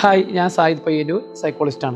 hi ഞാൻ Zayed Payyanur സൈക്കോളജിസ്റ്റാണ്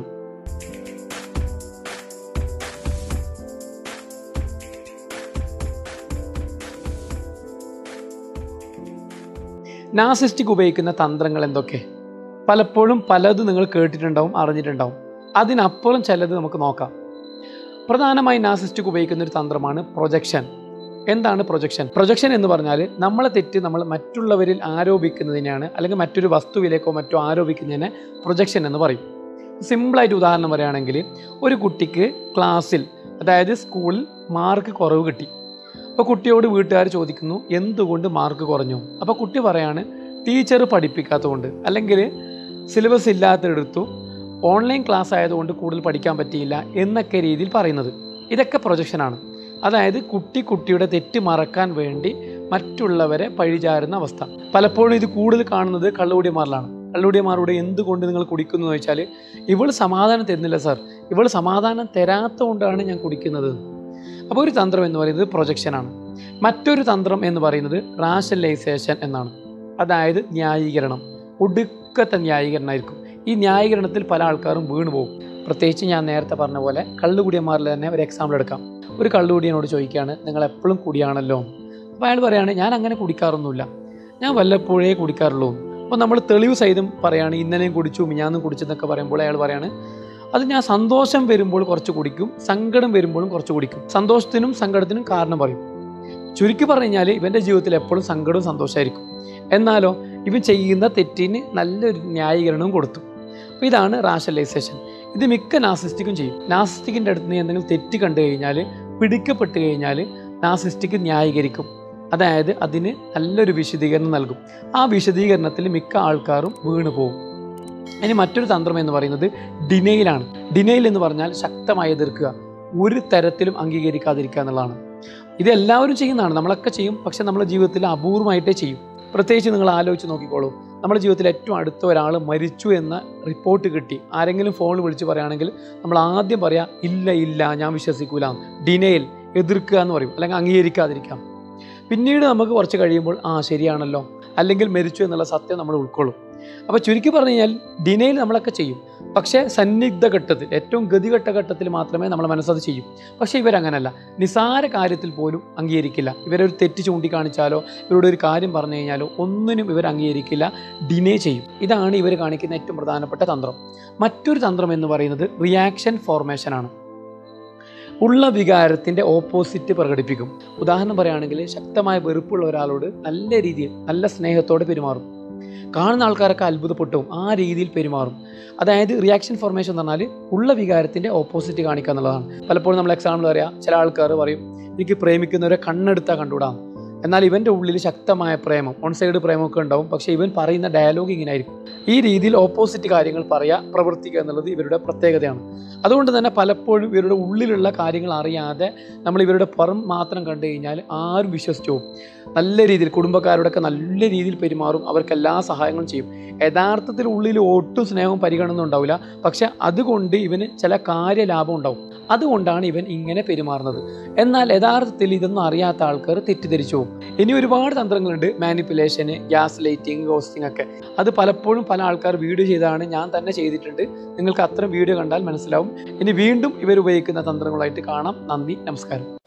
narcissistic ഉപയോഗിക്കുന്ന തന്ത്രങ്ങൾ എന്തൊക്കെ പലപ്പോഴും പലതും നിങ്ങൾ കേട്ടിട്ടുണ്ടാവും അറിഞ്ഞിട്ടുണ്ടാവും അതിനപ്പുറം ചിലത് നമുക്ക് നോക്കാം പ്രധാനമായി നാസിസ്റ്റിക് ഉപയോഗിക്കുന്ന ഒരു തന്ത്രമാണ് പ്രൊജക്ഷൻ എന്താണ് പ്രൊജക്ഷൻ പ്രൊജക്ഷൻ എന്ന് പറഞ്ഞാൽ നമ്മളെ തെറ്റ് നമ്മൾ മറ്റുള്ളവരിൽ ആരോപിക്കുന്നതിനെയാണ് അല്ലെങ്കിൽ മറ്റൊരു വസ്തുവിലേക്കോ മറ്റോ ആരോപിക്കുന്നതിനെ പ്രൊജക്ഷൻ എന്ന് പറയും സിമ്പിളായിട്ട് ഉദാഹരണം പറയുകയാണെങ്കിൽ ഒരു കുട്ടിക്ക് ക്ലാസ്സിൽ അതായത് സ്കൂളിൽ മാർക്ക് കുറവ് കിട്ടി അപ്പോൾ കുട്ടിയോട് വീട്ടുകാർ ചോദിക്കുന്നു എന്തുകൊണ്ട് മാർക്ക് കുറഞ്ഞു അപ്പോൾ കുട്ടി പറയാണ് ടീച്ചർ പഠിപ്പിക്കാത്തതുകൊണ്ട് അല്ലെങ്കിൽ സിലബസ് ഇല്ലാത്തതെടുത്തു ഓൺലൈൻ ക്ലാസ് ആയതുകൊണ്ട് കൂടുതൽ പഠിക്കാൻ പറ്റിയില്ല എന്നൊക്കെ രീതിയിൽ പറയുന്നത് ഇതൊക്കെ പ്രൊജക്ഷനാണ് അതായത് കുട്ടി കുട്ടിയുടെ തെറ്റ് മറക്കാൻ വേണ്ടി മറ്റുള്ളവരെ പഴിചാരുന്ന അവസ്ഥ പലപ്പോഴും ഇത് കൂടുതൽ കാണുന്നത് കള്ളുകൂടിയന്മാരിലാണ് കള്ളുകൂടിയന്മാരോട് എന്തുകൊണ്ട് നിങ്ങൾ കുടിക്കുന്നു എന്ന് വെച്ചാൽ ഇവൾ സമാധാനം തരുന്നില്ല സാർ ഇവൾ സമാധാനം തരാത്ത കൊണ്ടാണ് ഞാൻ കുടിക്കുന്നത് അപ്പോൾ ഒരു തന്ത്രം എന്ന് പറയുന്നത് പ്രൊജക്ഷനാണ് മറ്റൊരു തന്ത്രം എന്ന് പറയുന്നത് റാഷനലൈസേഷൻ എന്നാണ് അതായത് ന്യായീകരണം ഒടുക്കത്തെ ന്യായീകരണമായിരിക്കും ഈ ന്യായീകരണത്തിൽ പല ആൾക്കാരും വീണു പോകും പ്രത്യേകിച്ച് ഞാൻ നേരത്തെ പറഞ്ഞ പോലെ കള്ളുകുടിയന്മാരിൽ തന്നെ ഒരു എക്സാമ്പിൾ എടുക്കാം ഒരു കള്ളുകുടിയനോട് ചോദിക്കുകയാണ് നിങ്ങൾ എപ്പോഴും കുടിയാണല്ലോ അപ്പോൾ അയാൾ പറയാണ് ഞാൻ അങ്ങനെ കുടിക്കാറൊന്നുമില്ല ഞാൻ വല്ലപ്പോഴേ കുടിക്കാറുള്ളൂ അപ്പോൾ നമ്മൾ തെളിവ് സഹിതം പറയാണ് ഇന്നലെയും കുടിച്ചു മിഞ്ഞാന്നും കുടിച്ചെന്നൊക്കെ പറയുമ്പോൾ അയാൾ പറയാണ് അത് ഞാൻ സന്തോഷം വരുമ്പോൾ കുറച്ച് കുടിക്കും സങ്കടം വരുമ്പോഴും കുറച്ച് കുടിക്കും സന്തോഷത്തിനും സങ്കടത്തിനും കാരണം പറയും ചുരുക്കി പറഞ്ഞു കഴിഞ്ഞാൽ ഇവൻ്റെ ജീവിതത്തിൽ എപ്പോഴും സങ്കടവും സന്തോഷമായിരിക്കും എന്നാലോ ഇവൻ ചെയ്യുന്ന തെറ്റിന് നല്ലൊരു ന്യായീകരണവും കൊടുത്തു അപ്പോൾ ഇതാണ് റാഷനലൈസേഷൻ ഇത് മിക്ക നാസിസ്റ്റിക്കും ചെയ്യും നാസിസ്റ്റിക്കിൻ്റെ അടുത്ത് നിന്ന് എന്തെങ്കിലും തെറ്റ് കണ്ടു കഴിഞ്ഞാൽ പിടിക്കപ്പെട്ട് കഴിഞ്ഞാൽ നാസിസ്റ്റിക് ന്യായീകരിക്കും അതായത് അതിന് നല്ലൊരു വിശദീകരണം നൽകും ആ വിശദീകരണത്തിൽ മിക്ക ആൾക്കാരും വീണു പോകും ഇനി മറ്റൊരു തന്ത്രം എന്ന് പറയുന്നത് ഡിനയിലാണ് ഡിനയിൽ എന്ന് പറഞ്ഞാൽ ശക്തമായി എതിർക്കുക ഒരു തരത്തിലും അംഗീകരിക്കാതിരിക്കുക എന്നുള്ളതാണ് ഇത് എല്ലാവരും ചെയ്യുന്നതാണ് നമ്മളൊക്കെ ചെയ്യും പക്ഷെ നമ്മുടെ ജീവിതത്തിൽ അപൂർവമായിട്ടേ ചെയ്യും പ്രത്യേകിച്ച് നിങ്ങൾ ആലോചിച്ച് നോക്കിക്കോളൂ നമ്മുടെ ജീവിതത്തിൽ ഏറ്റവും അടുത്ത ഒരാൾ മരിച്ചു എന്ന റിപ്പോർട്ട് കിട്ടി ആരെങ്കിലും ഫോണിൽ വിളിച്ച് പറയുകയാണെങ്കിൽ നമ്മൾ ആദ്യം പറയാം ഇല്ല ഇല്ല ഞാൻ വിശ്വസിക്കൂല ഡിനയിൽ എതിർക്കുക എന്ന് പറയും അല്ലെങ്കിൽ അംഗീകരിക്കാതിരിക്കാം പിന്നീട് നമുക്ക് കുറച്ച് കഴിയുമ്പോൾ ആ ശരിയാണല്ലോ അല്ലെങ്കിൽ മരിച്ചു എന്നുള്ള സത്യം നമ്മൾ ഉൾക്കൊള്ളും അപ്പോൾ ചുരുക്കി പറഞ്ഞു കഴിഞ്ഞാൽ ഡിനയിൽ നമ്മളൊക്കെ ചെയ്യും പക്ഷേ സന്നിഗ്ധ ഘട്ടത്തിൽ ഏറ്റവും ഗതികെട്ട ഘട്ടത്തിൽ മാത്രമേ നമ്മളെ മനസ്സത് ചെയ്യും പക്ഷേ ഇവരങ്ങനല്ല നിസാര കാര്യത്തിൽ പോലും അംഗീകരിക്കില്ല ഇവരൊരു തെറ്റ് ചൂണ്ടിക്കാണിച്ചാലോ ഇവരോട് ഒരു കാര്യം പറഞ്ഞു കഴിഞ്ഞാലോ ഒന്നിനും ഇവർ അംഗീകരിക്കില്ല ഡിനേ ചെയ്യും ഇതാണ് ഇവർ കാണിക്കുന്ന ഏറ്റവും പ്രധാനപ്പെട്ട തന്ത്രം മറ്റൊരു തന്ത്രം എന്ന് പറയുന്നത് റിയാക്ഷൻ ഫോർമേഷനാണ് ഉള്ള വികാരത്തിൻ്റെ ഓപ്പോസിറ്റ് പ്രകടിപ്പിക്കും ഉദാഹരണം പറയുകയാണെങ്കിൽ ശക്തമായ വെറുപ്പുള്ള ഒരാളോട് നല്ല രീതിയിൽ നല്ല സ്നേഹത്തോടെ പെരുമാറും കാണുന്ന ആൾക്കാരൊക്കെ അത്ഭുതപ്പെട്ടു ആ രീതിയിൽ പെരുമാറും അതായത് റിയാക്ഷൻ ഫോർമേഷൻ എന്ന് പറഞ്ഞാൽ ഉള്ള വികാരത്തിൻ്റെ ഓപ്പോസിറ്റ് കാണിക്കുക എന്നുള്ളതാണ് പലപ്പോഴും നമ്മൾ എക്സാമ്പിൾ പറയാം ചില ആൾക്കാർ പറയും എനിക്ക് പ്രേമിക്കുന്നവരെ കണ്ണെടുത്താൽ കണ്ടുകൂടാം എന്നാൽ ഇവൻ്റെ ഉള്ളിൽ ശക്തമായ പ്രേമം ഓൺ സൈഡ് പ്രേമമൊക്കെ ഉണ്ടാവും പക്ഷേ ഇവൻ പറയുന്ന ഡയലോഗ് ഇങ്ങനെ ആയിരിക്കും ഈ രീതിയിൽ ഓപ്പോസിറ്റ് കാര്യങ്ങൾ പറയുക പ്രവർത്തിക്കുക എന്നുള്ളത് ഇവരുടെ പ്രത്യേകതയാണ് അതുകൊണ്ട് തന്നെ പലപ്പോഴും ഇവരുടെ ഉള്ളിലുള്ള കാര്യങ്ങൾ അറിയാതെ നമ്മൾ ഇവരുടെ പുറം മാത്രം കണ്ടു കഴിഞ്ഞാൽ ആരും വിശ്വസിച്ചു പോകും നല്ല രീതിയിൽ കുടുംബക്കാരോടൊക്കെ നല്ല രീതിയിൽ പെരുമാറും അവർക്ക് എല്ലാ സഹായങ്ങളും ചെയ്യും യഥാർത്ഥത്തിൽ ഉള്ളിൽ ഒട്ടും സ്നേഹവും പരിഗണന ഉണ്ടാവില്ല പക്ഷെ അതുകൊണ്ട് ഇവന് ചില കാര്യലാഭം ഉണ്ടാവും അതുകൊണ്ടാണ് ഇവൻ ഇങ്ങനെ പെരുമാറുന്നത് എന്നാൽ യഥാർത്ഥത്തിൽ ഇതൊന്നും അറിയാത്ത ആൾക്കാർ തെറ്റിദ്ധരിച്ചു പോകും ഇനി ഒരുപാട് തന്ത്രങ്ങളുണ്ട് മാനിപ്പുലേഷന് ഗ്യാസ് ലൈറ്റിംഗ് ഗോസ്റ്റിംഗ് ഒക്കെ അത് പലപ്പോഴും പല ആൾക്കാർ വീഡിയോ ചെയ്താണ് ഞാൻ തന്നെ ചെയ്തിട്ടുണ്ട് നിങ്ങൾക്ക് അത്തരം വീഡിയോ കണ്ടാൽ മനസ്സിലാവും ഇനി വീണ്ടും ഇവർ ഉപയോഗിക്കുന്ന തന്ത്രങ്ങളായിട്ട് കാണാം നന്ദി നമസ്കാരം